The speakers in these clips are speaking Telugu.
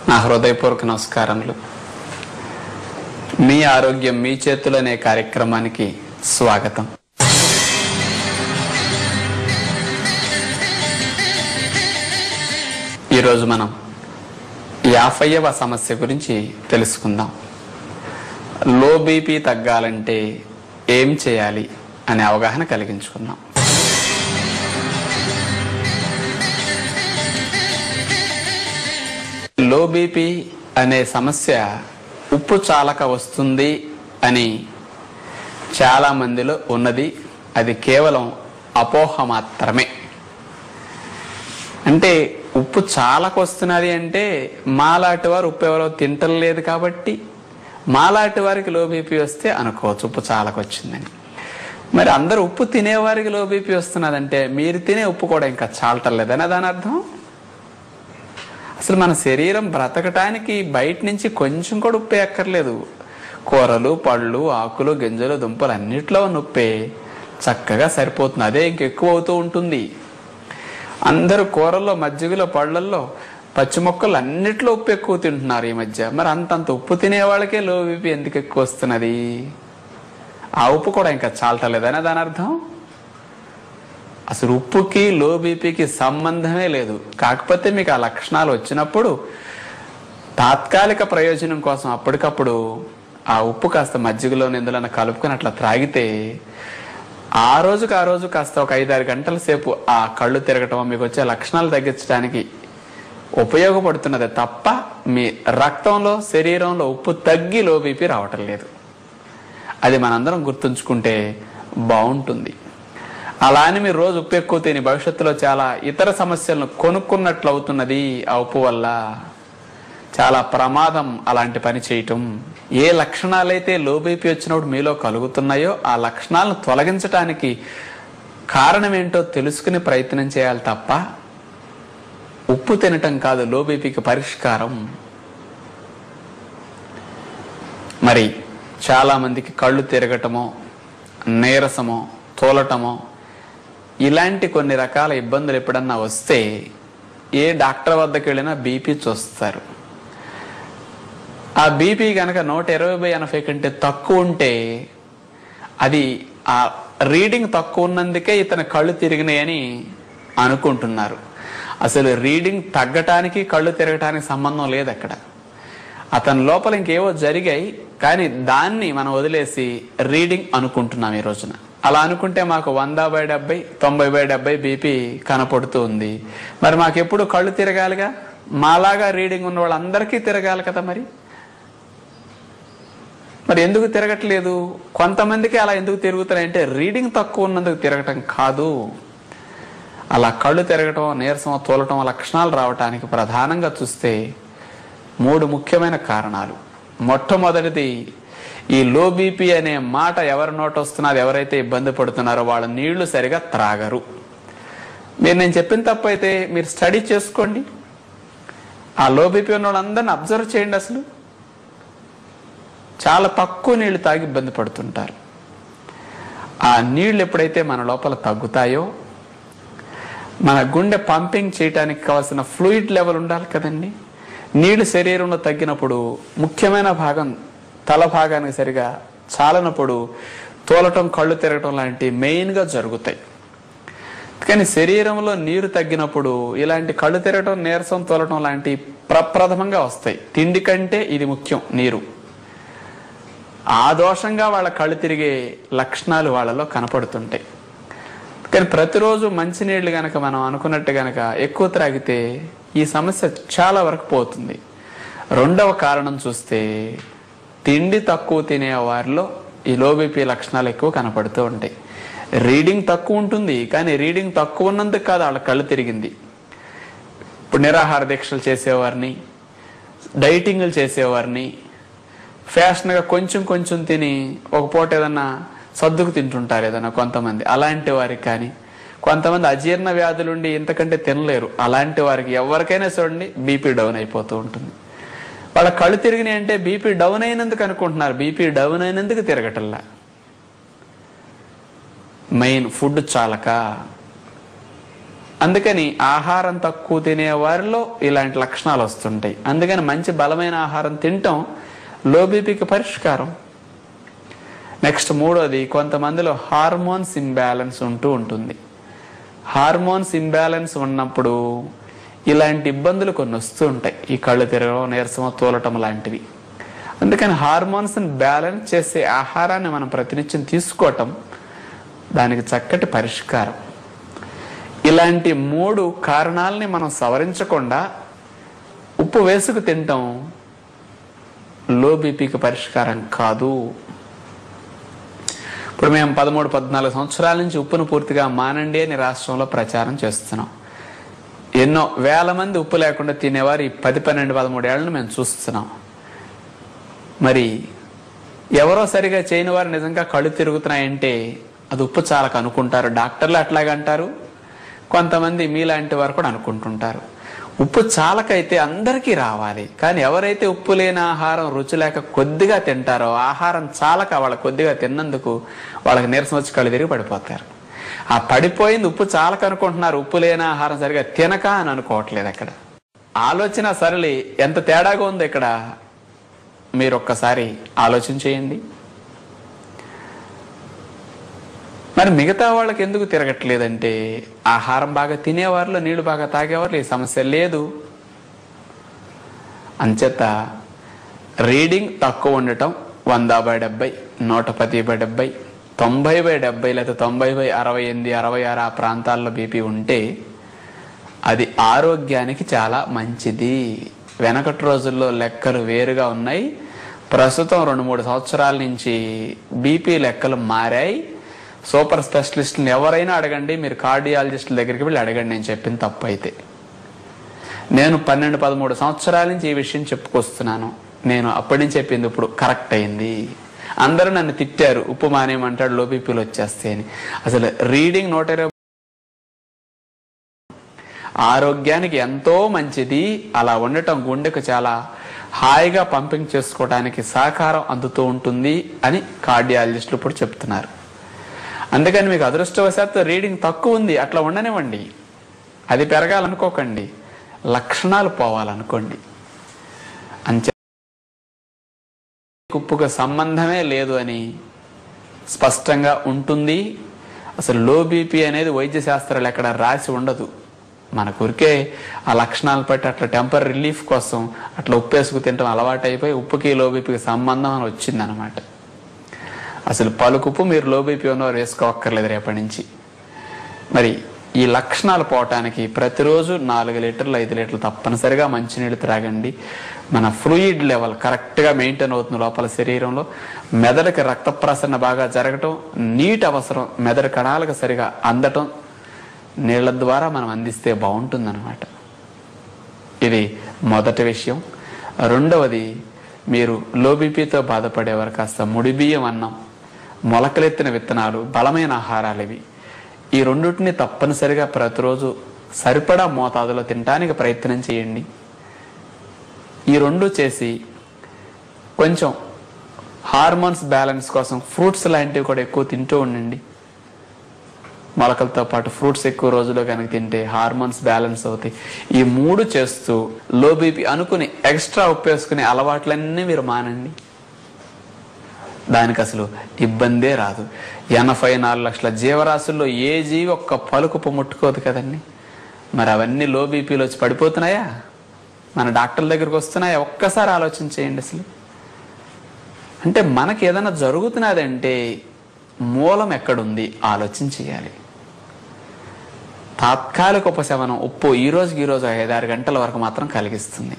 నా హృదయపూర్వక నమస్కారములు మీ ఆరోగ్యం మీ చేతులు అనే కార్యక్రమానికి స్వాగతం ఈరోజు మనం యాభైవ సమస్య గురించి తెలుసుకుందాం లో బీపీ తగ్గాలంటే ఏం చేయాలి అనే అవగాహన కలిగించుకుందాం లో బీపీ అనే సమస్య ఉప్పు చాలక వస్తుంది అని చాలా మందిలో ఉన్నది అది కేవలం అపోహ మాత్రమే అంటే ఉప్పు చాలకు వస్తున్నది అంటే మాలాంటి వారు ఉప్పు ఎవరో తింటలేదు కాబట్టి మాలాంటి వారికి లో బీపీ వస్తే అనుకోవచ్చు ఉప్పు చాలకు వచ్చిందని మరి అందరూ ఉప్పు తినేవారికి లో బీపీ వస్తున్నదంటే మీరు తినే ఉప్పు కూడా ఇంకా చాలటలేదని దాని అర్థం అసలు మన శరీరం బ్రతకటానికి బయట నుంచి కొంచెం కూడా ఉప్పే అక్కర్లేదు కూరలు పళ్ళు ఆకులు గింజలు దుంపలు అన్నిట్లో ఉన్న ఉప్పే చక్కగా సరిపోతుంది అదే ఇంకెక్కువ అవుతూ ఉంటుంది అందరూ కూరల్లో మజ్జిగలో పళ్ళల్లో పచ్చి మొక్కలు అన్నిట్లో ఉప్పు ఎక్కువ తింటున్నారు ఈ మధ్య మరి అంతంత ఉప్పు తినే వాళ్ళకే లో బీపీ ఎందుకు ఎక్కువ వస్తున్నది ఆ ఉప్పు కూడా ఇంకా చాలటలేదని దాని అర్థం అసలు ఉప్పుకి లో బీపీకి సంబంధమే లేదు కాకపోతే మీకు ఆ లక్షణాలు వచ్చినప్పుడు తాత్కాలిక ప్రయోజనం కోసం అప్పటికప్పుడు ఆ ఉప్పు కాస్త మజ్జిగలో నిందులను కలుపుకొని అట్లా త్రాగితే ఆ రోజుకి ఆ రోజు కాస్త ఒక ఐదారు గంటల సేపు ఆ కళ్ళు తిరగటం మీకు వచ్చే లక్షణాలు తగ్గించడానికి ఉపయోగపడుతున్నదే తప్ప మీ రక్తంలో శరీరంలో ఉప్పు తగ్గి లో బీపీ రావటం లేదు అది మనందరం గుర్తుంచుకుంటే బాగుంటుంది అలా అని మీరు రోజు ఉప్పు ఎక్కువ తిని భవిష్యత్తులో చాలా ఇతర సమస్యలను కొనుక్కున్నట్లు అవుతున్నది ఆ ఉప్పు వల్ల చాలా ప్రమాదం అలాంటి పని చేయటం ఏ లక్షణాలైతే లో బీపీ వచ్చినప్పుడు మీలో కలుగుతున్నాయో ఆ లక్షణాలను తొలగించడానికి కారణం ఏంటో తెలుసుకుని ప్రయత్నం చేయాలి తప్ప ఉప్పు తినటం కాదు లో బీపీకి పరిష్కారం మరి చాలా మందికి కళ్ళు తిరగటమో నీరసమో తోలటమో ఇలాంటి కొన్ని రకాల ఇబ్బందులు ఎప్పుడన్నా వస్తే ఏ డాక్టర్ వద్దకు వెళ్ళినా బీపీ చూస్తారు ఆ బీపీ కనుక నూట ఇరవై బై ఎనభై కంటే తక్కువ ఉంటే అది ఆ రీడింగ్ తక్కువ ఉన్నందుకే ఇతని కళ్ళు తిరిగినాయని అనుకుంటున్నారు అసలు రీడింగ్ తగ్గటానికి కళ్ళు తిరగటానికి సంబంధం లేదు అక్కడ అతని లోపల ఇంకేవో జరిగాయి కానీ దాన్ని మనం వదిలేసి రీడింగ్ అనుకుంటున్నాం ఈ రోజున అలా అనుకుంటే మాకు వంద బై డెబ్బై తొంభై బై డెబ్బై బీపీ కనపడుతూ ఉంది మరి మాకెప్పుడు కళ్ళు తిరగాలిగా మాలాగా రీడింగ్ ఉన్న వాళ్ళందరికీ తిరగాలి కదా మరి మరి ఎందుకు తిరగట్లేదు కొంతమందికి అలా ఎందుకు తిరుగుతున్నాయంటే రీడింగ్ తక్కువ ఉన్నందుకు తిరగటం కాదు అలా కళ్ళు తిరగటం నీరసం తోలటం లక్షణాలు రావటానికి ప్రధానంగా చూస్తే మూడు ముఖ్యమైన కారణాలు మొట్టమొదటిది ఈ లో బీపీ అనే మాట ఎవరి నోట వస్తున్నది ఎవరైతే ఇబ్బంది పడుతున్నారో వాళ్ళ నీళ్లు సరిగా త్రాగరు మీరు నేను చెప్పిన తప్పు అయితే మీరు స్టడీ చేసుకోండి ఆ లో బీపీ ఉన్న వాళ్ళందరిని అబ్జర్వ్ చేయండి అసలు చాలా తక్కువ నీళ్లు తాగి ఇబ్బంది పడుతుంటారు ఆ నీళ్లు ఎప్పుడైతే మన లోపల తగ్గుతాయో మన గుండె పంపింగ్ చేయడానికి కావాల్సిన ఫ్లూయిడ్ లెవెల్ ఉండాలి కదండి నీళ్లు శరీరంలో తగ్గినప్పుడు ముఖ్యమైన భాగం తల భాగానికి సరిగా చాలనప్పుడు తోలటం కళ్ళు తిరగటం లాంటి మెయిన్గా జరుగుతాయి కానీ శరీరంలో నీరు తగ్గినప్పుడు ఇలాంటి కళ్ళు తిరగటం నీరసం తోలటం లాంటి ప్రప్రథమంగా వస్తాయి తిండి కంటే ఇది ముఖ్యం నీరు ఆ దోషంగా వాళ్ళ కళ్ళు తిరిగే లక్షణాలు వాళ్ళలో కనపడుతుంటాయి కానీ ప్రతిరోజు మంచినీళ్ళు గనక మనం అనుకున్నట్టు గనక ఎక్కువ త్రాగితే ఈ సమస్య చాలా వరకు పోతుంది రెండవ కారణం చూస్తే తిండి తక్కువ తినే వారిలో ఈ లో బీపీ లక్షణాలు ఎక్కువ కనపడుతూ ఉంటాయి రీడింగ్ తక్కువ ఉంటుంది కానీ రీడింగ్ తక్కువ ఉన్నందుకు కాదు వాళ్ళ కళ్ళు తిరిగింది ఇప్పుడు నిరాహార దీక్షలు చేసేవారిని డైటింగ్లు చేసేవారిని ఫ్యాషన్గా కొంచెం కొంచెం తిని ఒక పూట ఏదన్నా సర్దుకు తింటుంటారు ఏదన్నా కొంతమంది అలాంటి వారికి కానీ కొంతమంది అజీర్ణ వ్యాధులుండి ఇంతకంటే తినలేరు అలాంటి వారికి ఎవరికైనా చూడండి బీపీ డౌన్ అయిపోతూ ఉంటుంది వాళ్ళ కళ్ళు తిరిగినాయి అంటే బీపీ డౌన్ అయినందుకు అనుకుంటున్నారు బీపీ డౌన్ అయినందుకు తిరగటల్లా మెయిన్ ఫుడ్ చాలక అందుకని ఆహారం తక్కువ తినే వారిలో ఇలాంటి లక్షణాలు వస్తుంటాయి అందుకని మంచి బలమైన ఆహారం తినటం లో బీపీకి పరిష్కారం నెక్స్ట్ మూడోది కొంతమందిలో హార్మోన్స్ ఇంబ్యాలెన్స్ ఉంటూ ఉంటుంది హార్మోన్స్ ఇంబ్యాలెన్స్ ఉన్నప్పుడు ఇలాంటి ఇబ్బందులు కొన్ని వస్తూ ఉంటాయి ఈ కళ్ళు తిరగడం నీరసం తోలటం లాంటివి అందుకని హార్మోన్స్ని బ్యాలెన్స్ చేసే ఆహారాన్ని మనం ప్రతినిత్యం తీసుకోవటం దానికి చక్కటి పరిష్కారం ఇలాంటి మూడు కారణాలని మనం సవరించకుండా ఉప్పు వేసుకు తినటం లో బీపీకి పరిష్కారం కాదు ఇప్పుడు మేము పదమూడు పద్నాలుగు సంవత్సరాల నుంచి ఉప్పును పూర్తిగా మానండి అని రాష్ట్రంలో ప్రచారం చేస్తున్నాం ఎన్నో వేల మంది ఉప్పు లేకుండా తినేవారు ఈ పది పన్నెండు పదమూడు ఏళ్ళను మేము చూస్తున్నాం మరి ఎవరో సరిగా చేయని వారు నిజంగా కళ్ళు తిరుగుతున్నాయంటే అది ఉప్పు చాలకు అనుకుంటారు డాక్టర్లు అట్లాగే అంటారు కొంతమంది మీలాంటి వారు కూడా అనుకుంటుంటారు ఉప్పు చాలకైతే అందరికీ రావాలి కానీ ఎవరైతే ఉప్పు లేని ఆహారం రుచి లేక కొద్దిగా తింటారో ఆహారం చాలక వాళ్ళ కొద్దిగా తిన్నందుకు వాళ్ళకి నీరసం వచ్చి కళ్ళు తిరిగి పడిపోతారు ఆ పడిపోయింది ఉప్పు చాలక అనుకుంటున్నారు ఉప్పు లేని ఆహారం సరిగా తినక అని అనుకోవట్లేదు అక్కడ ఆలోచన సరళి ఎంత తేడాగా ఉంది ఇక్కడ మీరు ఒక్కసారి ఆలోచన చేయండి మరి మిగతా వాళ్ళకి ఎందుకు తిరగట్లేదంటే ఆహారం బాగా తినేవారిలో నీళ్లు బాగా తాగేవారు ఈ సమస్య లేదు అంచేత రీడింగ్ తక్కువ ఉండటం వంద బై డెబ్బై నూట పది బై డెబ్బై తొంభై బై డెబ్బై లేదా తొంభై బై అరవై ఎనిమిది అరవై ఆరు ఆ ప్రాంతాల్లో బీపీ ఉంటే అది ఆరోగ్యానికి చాలా మంచిది వెనకటి రోజుల్లో లెక్కలు వేరుగా ఉన్నాయి ప్రస్తుతం రెండు మూడు సంవత్సరాల నుంచి బీపీ లెక్కలు మారాయి సూపర్ స్పెషలిస్ట్ని ఎవరైనా అడగండి మీరు కార్డియాలజిస్టుల దగ్గరికి వెళ్ళి అడగండి నేను చెప్పిన తప్పు అయితే నేను పన్నెండు పదమూడు సంవత్సరాల నుంచి ఈ విషయం చెప్పుకొస్తున్నాను నేను అప్పటి నుంచి చెప్పింది ఇప్పుడు కరెక్ట్ అయింది అందరూ నన్ను తిట్టారు ఉప్పు మానేయమంటాడు లో బీపీలు వచ్చేస్తాయి అని అసలు రీడింగ్ నూట ఇరవై ఆరోగ్యానికి ఎంతో మంచిది అలా ఉండటం గుండెకు చాలా హాయిగా పంపింగ్ చేసుకోవడానికి సహకారం అందుతూ ఉంటుంది అని కార్డియాలజిస్టులు ఇప్పుడు చెప్తున్నారు అందుకని మీకు అదృష్టవశాత్తు రీడింగ్ తక్కువ ఉంది అట్లా ఉండనివ్వండి అది పెరగాలనుకోకండి లక్షణాలు పోవాలనుకోండి అంచే ఉప్పుకు సంబంధమే లేదు అని స్పష్టంగా ఉంటుంది అసలు లో బీపీ అనేది వైద్య శాస్త్రాలు ఎక్కడ రాసి ఉండదు మన ఊరికే ఆ లక్షణాలు బట్టి అట్లా టెంపర్ రిలీఫ్ కోసం అట్లా ఉప్పు వేసుకు తినడం అలవాటు అయిపోయి ఉప్పుకి లో బీపీకి సంబంధం అని వచ్చిందనమాట అసలు పలుకుప్పు మీరు లో బీపీ ఉన్నవారు వేసుకోవక్కర్లేదు రేపటి నుంచి మరి ఈ లక్షణాలు పోవటానికి ప్రతిరోజు నాలుగు లీటర్లు ఐదు లీటర్లు తప్పనిసరిగా మంచినీళ్ళు త్రాగండి మన ఫ్లూయిడ్ లెవెల్ కరెక్ట్గా మెయింటైన్ అవుతుంది లోపల శరీరంలో మెదడుకి రక్త ప్రసరణ బాగా జరగటం నీటి అవసరం మెదడు కణాలకు సరిగా అందటం నీళ్ళ ద్వారా మనం అందిస్తే బాగుంటుందన్నమాట ఇది మొదటి విషయం రెండవది మీరు లో బీపీతో బాధపడేవారు కాస్త ముడి బియ్యం అన్నం మొలకలెత్తిన విత్తనాలు బలమైన ఆహారాలు ఇవి ఈ రెండింటిని తప్పనిసరిగా ప్రతిరోజు సరిపడా మోతాదులో తినడానికి ప్రయత్నం చేయండి ఈ రెండు చేసి కొంచెం హార్మోన్స్ బ్యాలెన్స్ కోసం ఫ్రూట్స్ లాంటివి కూడా ఎక్కువ తింటూ ఉండండి మొలకలతో పాటు ఫ్రూట్స్ ఎక్కువ రోజుల్లో కనుక తింటే హార్మోన్స్ బ్యాలెన్స్ అవుతాయి ఈ మూడు చేస్తూ లో బీపీ అనుకుని ఎక్స్ట్రా ఉప్పు వేసుకునే అలవాట్లన్నీ మీరు మానండి దానికి అసలు ఇబ్బందే రాదు ఎనభై నాలుగు లక్షల జీవరాశుల్లో ఏ జీవి ఒక్క పలుకు ముట్టుకోదు కదండి మరి అవన్నీ లో బీపీలో వచ్చి పడిపోతున్నాయా మన డాక్టర్ల దగ్గరికి వస్తున్నాయా ఒక్కసారి ఆలోచన చేయండి అసలు అంటే మనకి ఏదైనా జరుగుతున్నదంటే మూలం ఎక్కడుంది ఆలోచన చేయాలి తాత్కాలిక ఉపశమనం ఉప్పు ఈ రోజుకి ఈ రోజు ఐదారు గంటల వరకు మాత్రం కలిగిస్తుంది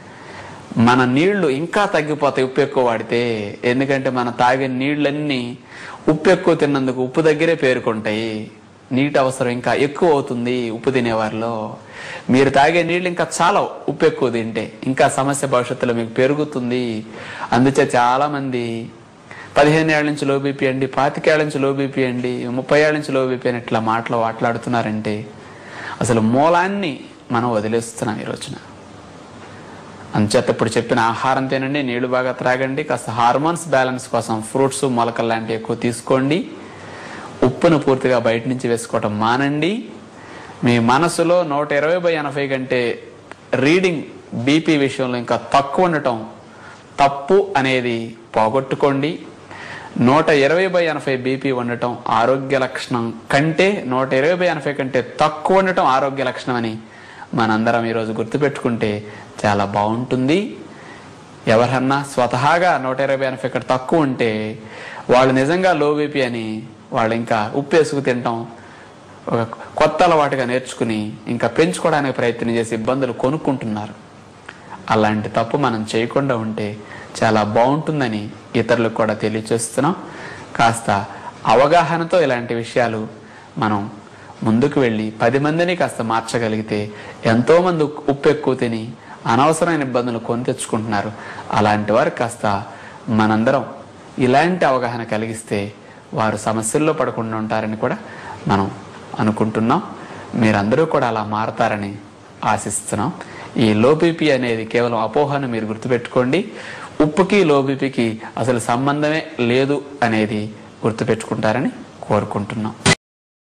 మన నీళ్లు ఇంకా తగ్గిపోతాయి ఉప్పు ఎక్కువ వాడితే ఎందుకంటే మన తాగే నీళ్ళన్నీ ఉప్పు ఎక్కువ తిన్నందుకు ఉప్పు దగ్గరే పేరుకుంటాయి నీటి అవసరం ఇంకా ఎక్కువ అవుతుంది ఉప్పు తినేవారిలో మీరు తాగే నీళ్ళు ఇంకా చాలా ఉప్పు ఎక్కువ తింటే ఇంకా సమస్య భవిష్యత్తులో మీకు పెరుగుతుంది అందుచే చాలా మంది పదిహేను ఏళ్ళ నుంచి లో బీపీ అండి పాతికేళ్ల నుంచి లో బీపీ అండి ముప్పై ఏళ్ళ నుంచి లో బీపీ అని ఇట్లా మాటలు మాట్లాడుతున్నారంటే అసలు మూలాన్ని మనం వదిలేస్తున్నాం ఈ రోజున అంచేత ఇప్పుడు చెప్పిన ఆహారం తినండి నీళ్లు బాగా త్రాగండి కాస్త హార్మోన్స్ బ్యాలెన్స్ కోసం ఫ్రూట్స్ మొలకలు లాంటివి ఎక్కువ తీసుకోండి ఉప్పును పూర్తిగా బయట నుంచి వేసుకోవటం మానండి మీ మనసులో నూట ఇరవై బై ఎనభై కంటే రీడింగ్ బీపీ విషయంలో ఇంకా తక్కువ ఉండటం తప్పు అనేది పోగొట్టుకోండి నూట ఇరవై బై ఎనభై బీపీ ఉండటం ఆరోగ్య లక్షణం కంటే నూట ఇరవై బై ఎనభై కంటే తక్కువ ఉండటం ఆరోగ్య లక్షణం అని మనందరం ఈరోజు గుర్తుపెట్టుకుంటే చాలా బాగుంటుంది ఎవరన్నా స్వతహాగా నూట ఇరవై ఎనభై కంటే తక్కువ ఉంటే వాళ్ళు నిజంగా లో బీపీ అని వాళ్ళు ఇంకా ఉప్పు వేసుకు తినటం ఒక కొత్త అలవాటుగా నేర్చుకుని ఇంకా పెంచుకోవడానికి ప్రయత్నం చేసి ఇబ్బందులు కొనుక్కుంటున్నారు అలాంటి తప్పు మనం చేయకుండా ఉంటే చాలా బాగుంటుందని ఇతరులకు కూడా తెలియచేస్తున్నాం కాస్త అవగాహనతో ఇలాంటి విషయాలు మనం ముందుకు వెళ్ళి పది మందిని కాస్త మార్చగలిగితే ఎంతో మంది ఉక్- ఉప్పు ఎక్కువ తిని అనవసరమైన ఇబ్బందులు కొని తెచ్చుకుంటున్నారు అలాంటి వారు కాస్త మనందరం ఇలాంటి అవగాహన కలిగిస్తే వారు సమస్యల్లో పడకుండా ఉంటారని కూడా మనం అనుకుంటున్నాం మీరందరూ కూడా అలా మారతారని ఆశిస్తున్నాం ఈ లో బీపీ అనేది కేవలం అపోహను మీరు గుర్తుపెట్టుకోండి ఉప్పుకి లో బీపీకి అసలు సంబంధమే లేదు అనేది గుర్తుపెట్టుకుంటారని కోరుకుంటున్నాం